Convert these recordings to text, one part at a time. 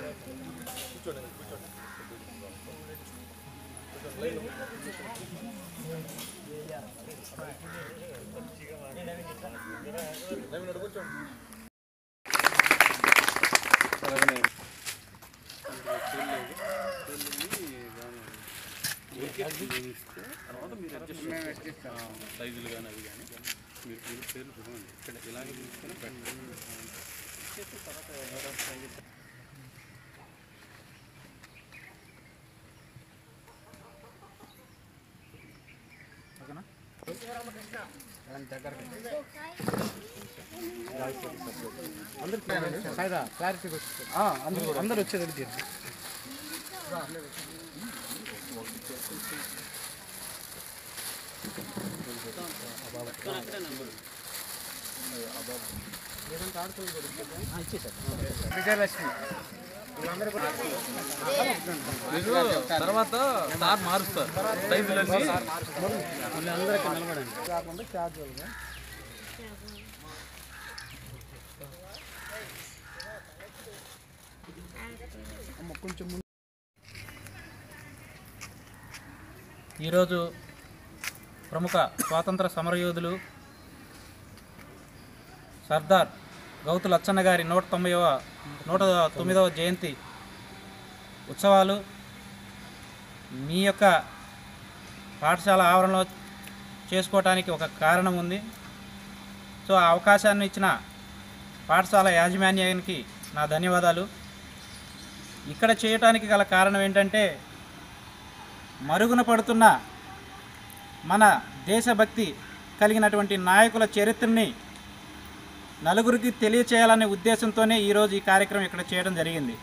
సైజులు కానీ అవి కానీ మీరు మీరు పేర్లు చూడండి ఇక్కడ ఇలాగే తీసుకొని పెట్టండి అందరు వచ్చేది తీరు విజయలక్ష్మి తర్వాత సార్ మారుస్తారు సైజులన్నీ మళ్ళీ అందరికీ నిలబడండి కాకుండా క్యాజువల్గా అమ్మ కొంచెం ముందు ఈరోజు ప్రముఖ స్వాతంత్ర సమరయోధులు సర్దార్ గౌతు లచ్చన్న గారి నూట తొంభైవ నూట తొమ్మిదవ జయంతి ఉత్సవాలు మీ యొక్క పాఠశాల ఆవరణలో చేసుకోవటానికి ఒక కారణం ఉంది సో ఆ అవకాశాన్ని ఇచ్చిన పాఠశాల యాజమాన్యానికి నా ధన్యవాదాలు ఇక్కడ చేయటానికి గల కారణం ఏంటంటే మరుగున పడుతున్న మన దేశభక్తి కలిగినటువంటి నాయకుల చరిత్రని నలుగురికి తెలియచేయాలనే ఉద్దేశంతోనే ఈరోజు ఈ కార్యక్రమం ఇక్కడ చేయడం జరిగింది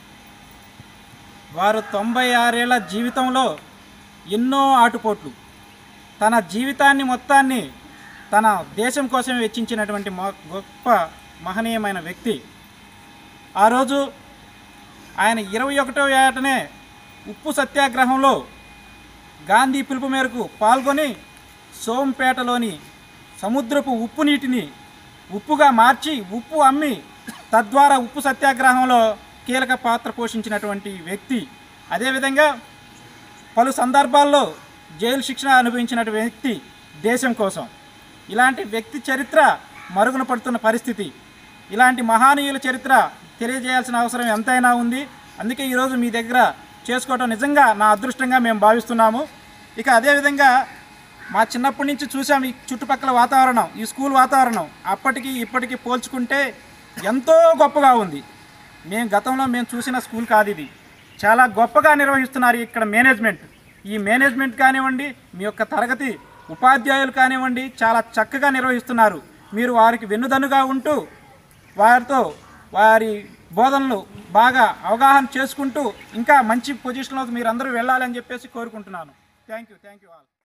వారు తొంభై ఆరేళ్ల జీవితంలో ఎన్నో ఆటుపోట్లు తన జీవితాన్ని మొత్తాన్ని తన దేశం కోసం వెచ్చించినటువంటి మొ- గొప్ప మహనీయమైన వ్యక్తి ఆ రోజు ఆయన ఇరవై ఒకటో ఏటనే ఉప్పు సత్యాగ్రహంలో గాంధీ పిలుపు మేరకు పాల్గొని సోంపేటలోని సముద్రపు ఉప్పు నీటిని ఉప్పుగా మార్చి ఉప్పు అమ్మి తద్వారా ఉప్పు సత్యాగ్రహంలో కీలక పాత్ర పోషించినటువంటి వ్యక్తి అదేవిధంగా పలు సందర్భాల్లో జైలు శిక్షణ అనుభవించినటువంటి వ్యక్తి దేశం కోసం ఇలాంటి వ్యక్తి చరిత్ర మరుగున పడుతున్న పరిస్థితి ఇలాంటి మహానీయుల చరిత్ర తెలియజేయాల్సిన అవసరం ఎంతైనా ఉంది అందుకే ఈరోజు మీ దగ్గర చేసుకోవడం నిజంగా నా అదృష్టంగా మేము భావిస్తున్నాము ఇక అదేవిధంగా మా చిన్నప్పటి నుంచి చూసాం ఈ చుట్టుపక్కల వాతావరణం ఈ స్కూల్ వాతావరణం అప్పటికి ఇప్పటికి పోల్చుకుంటే ఎంతో గొప్పగా ఉంది మేము గతంలో మేము చూసిన స్కూల్ కాదు ఇది చాలా గొప్పగా నిర్వహిస్తున్నారు ఇక్కడ మేనేజ్మెంట్ ఈ మేనేజ్మెంట్ కానివ్వండి మీ యొక్క తరగతి ఉపాధ్యాయులు కానివ్వండి చాలా చక్కగా నిర్వహిస్తున్నారు మీరు వారికి వెన్నుదన్నుగా ఉంటూ వారితో వారి బోధనలు బాగా అవగాహన చేసుకుంటూ ఇంకా మంచి పొజిషన్లో మీరందరూ వెళ్ళాలని చెప్పేసి కోరుకుంటున్నాను thank you thank you all